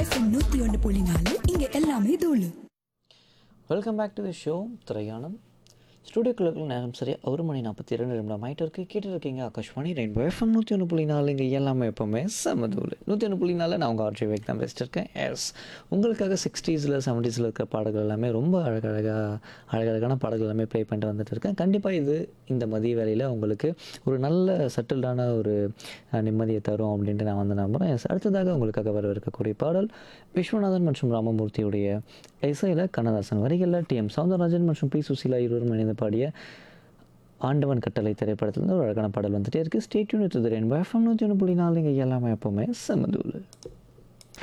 FM நூத்தி ஒன்று புள்ளி நாலு இங்க எல்லாமே தூளு welcome back to the show திரையானம் ஸ்டூடியோக்குள்ள நேரம் சரியாக ஒரு மணி நாற்பத்தி இரண்டு நிமிடம் ஆகிட்டு இருக்கு கேட்டு இருக்கீங்க ஆகாஷ்வாணி ரெயின்போ எஃப்எம் நூற்றி ஒன்று புள்ளி நாலு இங்கே எல்லாமே எப்போவுமே செமதூள் நூற்றி ஒன்று புள்ளி நாலில் நான் உங்கள் ஆர்ஜி வேக் தான் பேசிட்டு இருக்கேன் எஸ் உங்களுக்காக சிக்ஸ்டீஸில் செவன்ட்டீஸில் இருக்கிற பாடல்கள் எல்லாமே ரொம்ப அழகழகாக அழகழகான பாடல்கள் எல்லாமே ப்ளே பண்ணிட்டு வந்துட்டு இருக்கேன் கண்டிப்பாக இது இந்த மதிய வேலையில் உங்களுக்கு ஒரு நல்ல செட்டில்டான ஒரு அஹ், நிம்மதியை தரும் அப்படின்ட்டு நான் வந்து நம்புகிறேன் Yes, அடுத்ததாக உங்களுக்காக வரவிருக்கக்கூடிய பாடல் விஸ்வநாதன் மற்றும் ராமமூர்த்தியுடைய இசையில் கண்ணதாசன் வரிகளில் டி எம் சவுந்தரராஜன் மற்றும் பி சுசீலா இருவரும் இணைந்து பாடிய ஆண்டவன் கட்டளை திரைப்படத்துலேருந்து ஒரு அழகான பாடல் வந்துட்டே இருக்குது ஸ்டேட்யூன் வித் ரெயின்போ எஃப்எம் நூற்றி ஒன்று புள்ளி நாலு இங்கே எல்லாமே எப்போவுமே செமதூள்